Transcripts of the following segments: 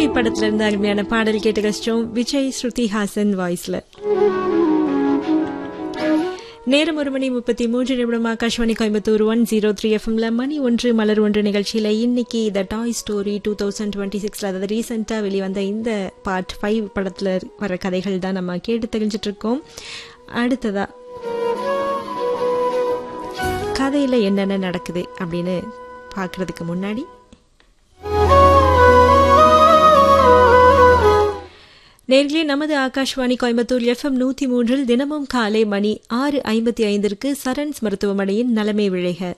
படத்துல இருந்து அருமையான பாடல் கேட்டு கஷ்டம் விஜய் ஸ்ருதி ஹாசன் வாய்ஸ்ல நேரம் ஒரு மணி முப்பத்தி மூன்று நிமிடம் Akashvani Coimbatore one zero three எஃப்எம்ல மணி ஒன்று மலர் ஒன்று நிகழ்ச்சியில இன்னைக்கு the toy story two thousand twenty சிக்ஸ்ல அதாவது ரீசெண்டாக வெளிவந்த இந்த பார்ட் ஃபைவ் படத்துல வர கதைகள் தான் நம்ம கேட்டு தெரிஞ்சிட்டு இருக்கோம் அடுத்ததா கதையில என்னென்ன நடக்குது அப்படின்னு பார்க்கறதுக்கு முன்னாடி நேர்களே நமது ஆகாஷ்வாணி கோயம்புத்தூர் எஃப்எம் நூத்தி மூன்றில் தினமும் காலை மணி ஆறு ஐம்பத்தி ஐந்திற்கு சரண்ஸ் மருத்துவமனையின் நலமை விழைக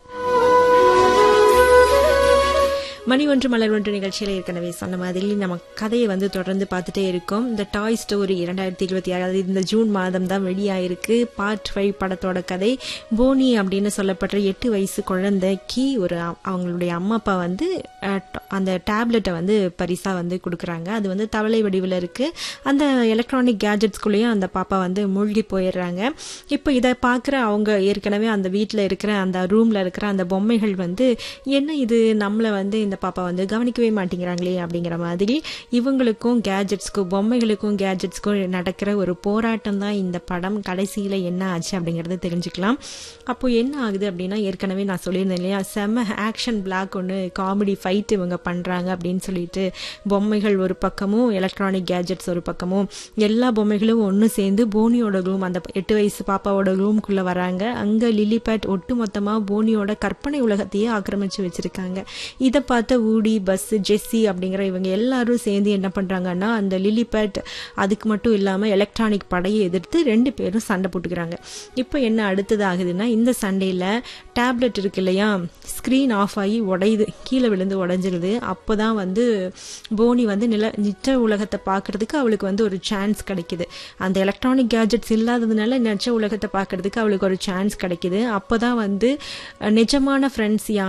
மணி ஒன்று மலர் ஒன்று நிகழ்ச்சியில் ஏற்கனவே சொன்ன மாதிரி நம்ம கதையை வந்து தொடர்ந்து பார்த்துட்டே இருக்கோம் இந்த டாய் ஸ்டோரி இரண்டாயிரத்தி இருபத்தி ஆறு அதாவது இந்த ஜூன் மாதம் தான் வெளியாயிருக்கு பார்ட் ஃபைவ் படத்தோட கதை போனி அப்படின்னு சொல்லப்படுற எட்டு வயசு குழந்தைக்கு ஒரு அ- அவங்களுடைய அம்மா அப்பா வந்து அஹ், ட- அந்த டேப்லெட்டை வந்து பரிசா வந்து கொடுக்குறாங்க அது வந்து தவளை வடிவில் இருக்கு அந்த எலக்ட்ரானிக் கேஜெட்ஸ்குள்ளேயும் அந்த பாப்பா வந்து மூழ்கி போயிடுறாங்க இப்போ இதை பார்க்குற அவங்க ஏற்கனவே அந்த வீட்டில் இருக்கிற அந்த ரூமில் இருக்கிற அந்த பொம்மைகள் வந்து என்ன இது நம்மளை வந்து இந்த பாப்பா வந்து கவனிக்கவே மாட்டேங்கிறாங்களே அப்படிங்கிற மாதிரி இவங்களுக்கும் கேஜெட்ஸ்க்கும் பொம்மைகளுக்கும் கேஜெட்ஸ்க்கும் நடக்கிற ஒரு போராட்டம் தான் இந்த படம் கடைசியில் என்ன ஆச்சு அப்படிங்கிறத தெரிஞ்சுக்கலாம் அப்போ என்ன ஆகுது அப்படின்னா ஏற்கனவே நான் சொல்லியிருந்தேன் இல்லையா செம்ம ஆக்ஷன் பிளாக் ஒன்று காமெடி ஃபைட் இவங்க பண்ணுறாங்க அப்படின்னு சொல்லிட்டு பொம்மைகள் ஒரு பக்கமும் எலக்ட்ரானிக் கேஜெட்ஸ் ஒரு பக்கமும் எல்லா பொம்மைகளும் ஒன்று சேர்ந்து போனியோட ரூம் அந்த எட்டு வயசு பாப்பாவோட ரூம்குள்ளே வராங்க அங்கே லிலிபேட் ஒட்டு மொத்தமாக போனியோட கற்பனை உலகத்தையே ஆக்கிரமிச்சு வச்சிருக்காங்க இதை பார்த்த ஊடி பஸ் ஜெஸ்ஸி அப்படிங்கிற இவங்க எல்லாரும் சேர்ந்து என்ன பண்ணுறாங்கன்னா அந்த லிலிபேட் அதுக்கு மட்டும் இல்லாமல் எலக்ட்ரானிக் படையை எதிர்த்து ரெண்டு பேரும் சண்டை போட்டுக்கிறாங்க இப்போ என்ன அடுத்தது ஆகுதுன்னா இந்த சண்டையில் டேப்லெட் இருக்கு இல்லையா ஸ்க்ரீன் ஆஃப் ஆகி உடையுது கீழே விழுந்து உடஞ்சிருது அப்போ தான் வந்து போனி வந்து நில நிச்ச உலகத்தை பார்க்கறதுக்கு அவளுக்கு வந்து ஒரு சான்ஸ் கிடைக்குது அந்த எலக்ட்ரானிக் கேஜெட்ஸ் இல்லாததுனால நிச்ச உலகத்தை பார்க்கறதுக்கு அவளுக்கு ஒரு சான்ஸ் கிடைக்குது அப்போ தான் வந்து அஹ், நிஜமான ஃப்ரெண்ட்ஸ்